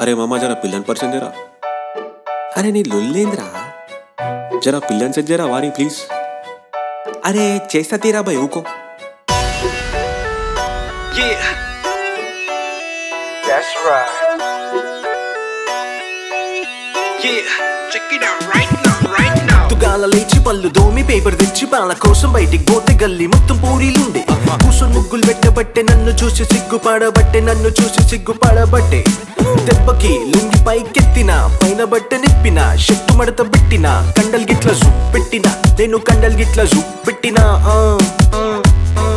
అరే మామ జర పిల్లని పరిచయం జరా అరే నీ లొల్లేంద్రా జరా పిల్లని సెట్ జరా వారి ప్లీజ్ అరే చేస్తా తీరా భయ్ ఊకో Yeah. That's right. Yeah. Check it out right now, right now. తుగాల లేచి పళ్ళు దోమి పేపర్ తెచ్చి పాల కోసం బయటికి పోతే గల్లి మొత్తం పూరీలుండే కూసుని ముగ్గులు పెట్టబట్టే నన్ను చూసి సిగ్గుపడబట్టే నన్ను చూసి సిగ్గుపడబట్టే దెబ్బకి లుంగి పైకెత్తిన పైన బట్టె నిప్పిన షట్టు మడత పెట్టిన కండల్ గిట్ల జూ పెట్టిన నేను కండల్ గిట్ల జూ పెట్టిన ఆ, ఆ, ఆ.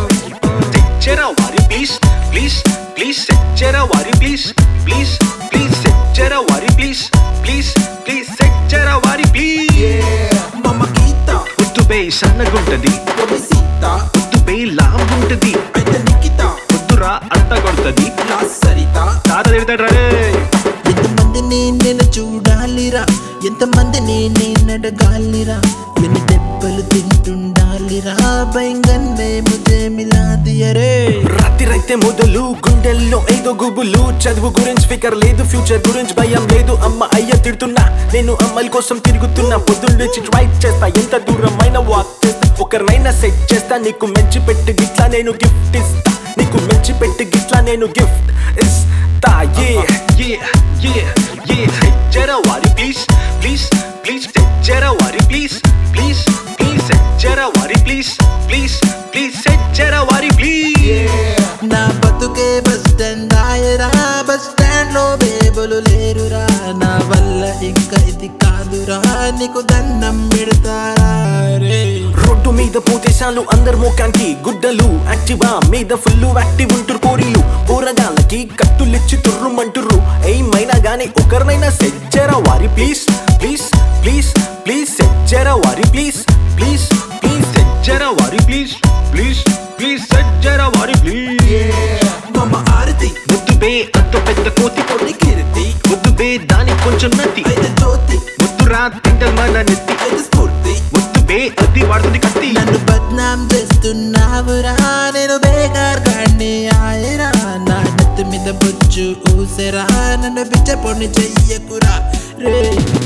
Jera wari please, please, please. Jera wari please, please, please. Jera wari please, please, please. Jera wari please. Mamakita, ముద్దు బే సన్నగుంటది Pobrecita, ముద్దు బే లాంగుంటది అయితే Nikita, ముద్దురా అంత కొడుతుంది la Sarita తాత తిడతాడు రే ఎంతమందిని నేను చూడాలిరా ఎంతమందిని నేను అడగాలిరా ఎన్ని దెబ్బలు తింటుండాలిరా భయంగానే ముజే మిలా దియరే రాత్రిరైతే మొదలు గుండెల్లో ఏదో గుబులు చదువు గురించి ఫికర్ లేదు ఫ్యూచర్ గురించి భయం లేదు అమ్మ అయ్య తిడుతున్నా నేను అమ్మాయిల కోసం తిరుగుతున్నా పొద్దున్న లేచి ట్రై చేస్తా ఎంత దూరమైన వాక్ చేస్తా ఒకరినైనా సెట్ చేస్తా నీకు మెచ్చి పెట్టి గిట్లా నేను గిఫ్ట్ ఇస్తా నీకు మెచ్చి పెట్టి గిట్లా నేను గిఫ్ట్ ఇస్తా ఏ Yeah, yeah, yeah. Jera wari please, please, please. Jera wari please, please, please. Jera wari please, please, please. Jera wari please. నా బతుకే బస్ స్టాండ్ ఆయరా బస్ స్టాండ్ లో బేబులు లేరురా నా వల్ల ఇంకా ఇది కాదురా నీకు దండం పెడతారా రే రోడ్డు మీద పోతే చాలు అందరు మోకానికి గుడ్డలు యాక్టివా మీద ఫుల్ యాక్టివ్ ఉంటురు కోరీలు కూరగాళ్ళకి కట్టులిచ్చి తుర్రుమంటుర్రు ఏమైనా గానీ ఒకరినైనా సెజ్జరా వారి ప్లీజ్ ప్లీజ్ ప్లీజ్ ప్లీజ్ సెజ్జరా వారి please please please Jera wari please, please, please. Jera wari please. మమ్మ ఆరతి ముద్దు బే అంత పెద్ద కోతి పొడి కీర్తి ముద్దు బే దానికి కొంచెం నతి అయితే జ్యోతి ముద్దు రా తింటల్ మన నెత్తి అయితే స్ఫూర్తి ముద్దు బే అది వాడుతుంది కత్తి నన్ను బద్నాం చేస్తున్నావురా నేను బేగార్ కాడిని ఆయరా నా నెత్తి మీద బొచ్చు ఊసరా నన్ను పిచ్చ పొడిని చెయ్యకురా రే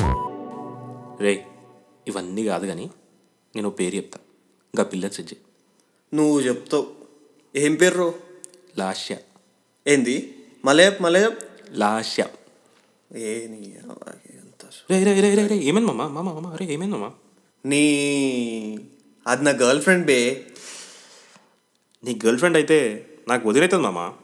రే ఇవన్నీ కాదు కానీ నేను ఓ పేరు చెప్తా ఇంకా పిల్లని సెట్ చేయి నువ్వు చెప్తావు ఏం పేర్రు లాస్య ఏంది మలే మలే లాస్య ఏ నీ అవ్వ, ఎంత సు- రే రే రే రే రే ఏమైంది మామ మామ మామ రే ఏమైంది మామ నీ అది నా గర్ల్ ఫ్రెండ్ బే నీ గర్ల్ ఫ్రెండ్ అయితే నాకు వదిలేతుంది మామ